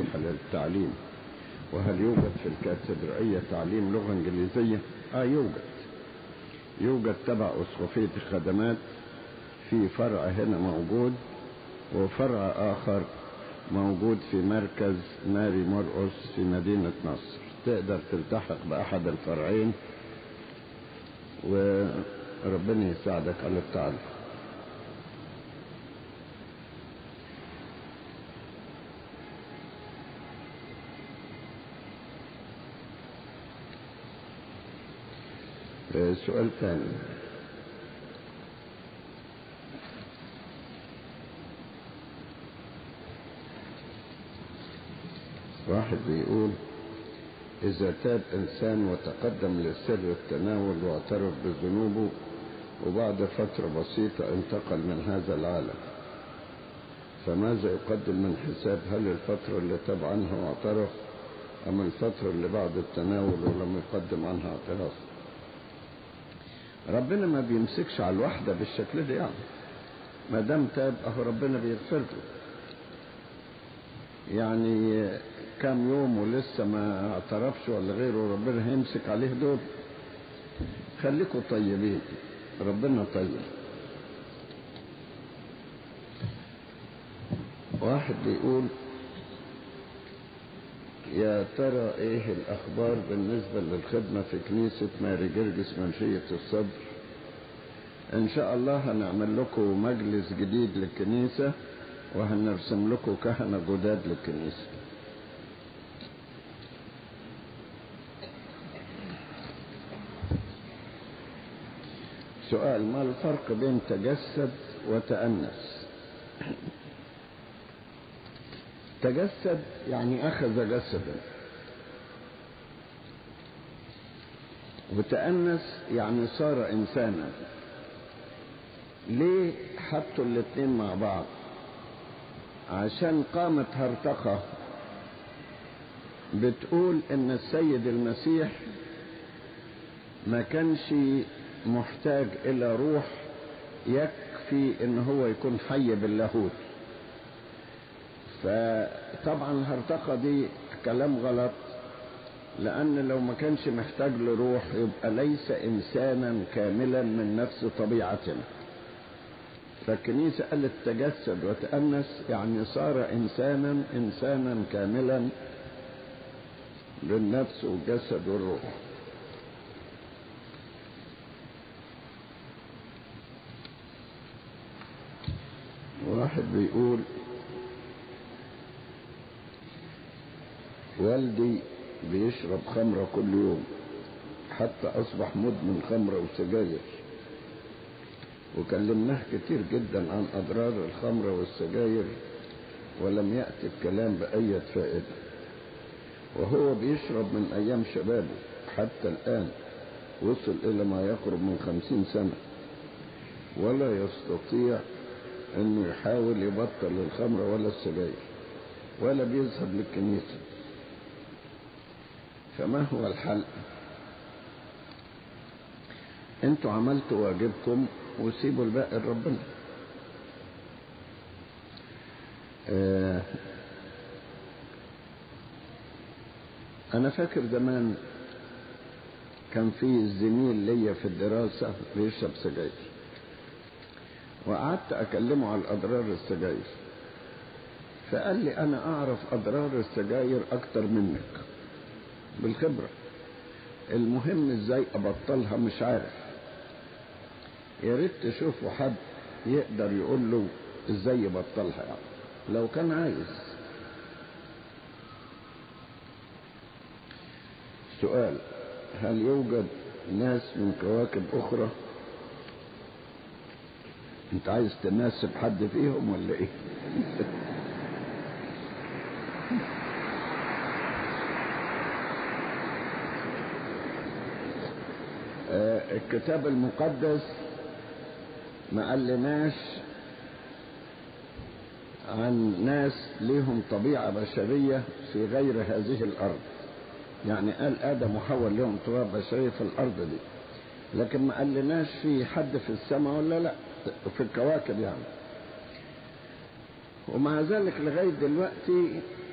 صحيحة للتعليم وهل يوجد في الكاتدرائية تعليم لغة إنجليزية؟ آه يوجد يوجد تبع أسقفية الخدمات في فرع هنا موجود وفرع آخر موجود في مركز ماري مرقس في مدينة نصر تقدر تلتحق بأحد الفرعين وربنا يساعدك على التعلم سؤال ثاني واحد بيقول إذا تاب إنسان وتقدم لسر التناول واعترف بذنوبه وبعد فترة بسيطة انتقل من هذا العالم فماذا يقدم من حساب هل الفترة اللي تاب عنها واعترف أم الفترة اللي بعد التناول ولم يقدم عنها اعتراف ربنا ما بيمسكش على الواحدة بالشكل ده يعني ما دام تاب اهو ربنا بيغفر له يعني كام يوم ولسه ما اعترفش ولا غيره ربنا هيمسك عليه دول خليكوا طيبين ربنا طيب واحد بيقول يا ترى ايه الاخبار بالنسبة للخدمة في كنيسة ماري جرجس منشية الصدر ان شاء الله هنعمل لكم مجلس جديد للكنيسة وهنرسم لكم كهنة جداد للكنيسة سؤال ما الفرق بين تجسد وتأنس تجسد يعني أخذ جسدا وتأنس يعني صار إنسانا ليه حطوا الاتنين مع بعض عشان قامت هرطقة بتقول ان السيد المسيح ما كانش محتاج الى روح يكفي ان هو يكون حي باللاهوت فطبعا الهرطقة دي كلام غلط لأن لو ما كانش محتاج لروح يبقى ليس إنسانا كاملا من نفس طبيعتنا فالكنيسة قالت تجسد وتأنس يعني صار إنسانا إنسانا كاملا للنفس والجسد والروح واحد بيقول والدي بيشرب خمرة كل يوم حتى أصبح مدمن خمرة وسجاير وكلمناه كتير جدا عن أضرار الخمرة والسجاير ولم يأتي الكلام بأية فائدة وهو بيشرب من أيام شبابه حتى الآن وصل إلى ما يقرب من خمسين سنة ولا يستطيع أنه يحاول يبطل الخمرة ولا السجاير ولا بيذهب للكنيسة فما هو الحل انتوا عملتوا واجبكم وسيبوا الباقي لربنا آه انا فاكر زمان كان في زميل ليا في الدراسة بيشرب سجاير وقعدت اكلمه على اضرار السجاير فقال لي انا اعرف اضرار السجاير اكتر منك بالخبرة المهم ازاي ابطلها مش عارف يا ريت تشوفوا حد يقدر يقول له ازاي يبطلها يعني لو كان عايز سؤال هل يوجد ناس من كواكب اخرى انت عايز تناسب حد فيهم ولا ايه الكتاب المقدس ما قالناش عن ناس ليهم طبيعة بشرية في غير هذه الأرض يعني قال آدم وحواء لهم طبيعة بشرية في الأرض دي لكن ما قالناش في حد في السماء ولا لا في الكواكب يعني ومع ذلك لغاية دلوقتي